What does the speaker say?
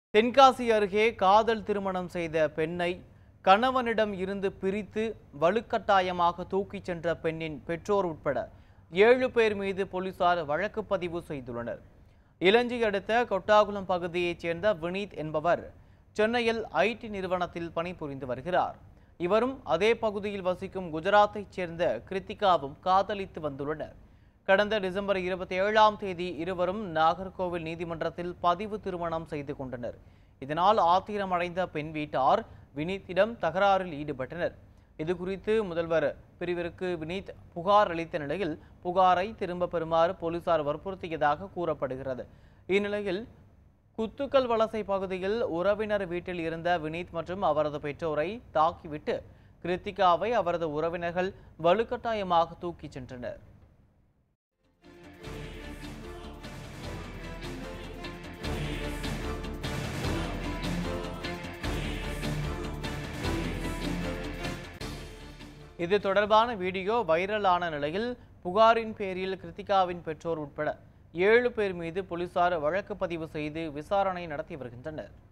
தென்காசி அருகே காதல் திருமணம் செய்த பெண்ணை கணவனிடம் இருந்து பிரித்து வலுக்கட்டாயமாக தூக்கிச் சென்ற பெண்ணின் பெற்றோர் உட்பட ஏழு பேர் மீது போலீசார் வழக்கு பதிவு செய்துள்ளனர் இலங்கை அடுத்த கொட்டாகுளம் பகுதியைச் சேர்ந்த வினீத் என்பவர் சென்னையில் ஐடி நிறுவனத்தில் பணிபுரிந்து வருகிறார் இவரும் அதே பகுதியில் வசிக்கும் குஜராத்தைச் சேர்ந்த கிருத்திகாவும் காதலித்து வந்துள்ளனர் கடந்த டிசம்பர் இருபத்தி ஏழாம் தேதி இருவரும் நாகர்கோவில் நீதிமன்றத்தில் பதிவு திருமணம் செய்து கொண்டனர் இதனால் ஆத்திரமடைந்த பெண் வீட்டார் வினீத்திடம் தகராறில் ஈடுபட்டனர் இது குறித்து முதல்வர் பிரிவிற்கு வினீத் புகார் அளித்த நிலையில் புகாரை திரும்ப பெறுமாறு போலீசார் வற்புறுத்தியதாக கூறப்படுகிறது இந்நிலையில் குத்துக்கல் வலசை பகுதியில் உறவினர் வீட்டில் இருந்த வினீத் மற்றும் அவரது பெற்றோரை தாக்கிவிட்டு கிருத்திகாவை அவரது உறவினர்கள் வலுக்கட்டாயமாக தூக்கிச் சென்றனர் இது தொடர்பான வீடியோ வைரலான நிலையில் புகாரின் பேரில் கிருத்திகாவின் பெற்றோர் உட்பட ஏழு பேர் மீது போலீசார் வழக்கு பதிவு செய்து விசாரணை நடத்தி வருகின்றனர்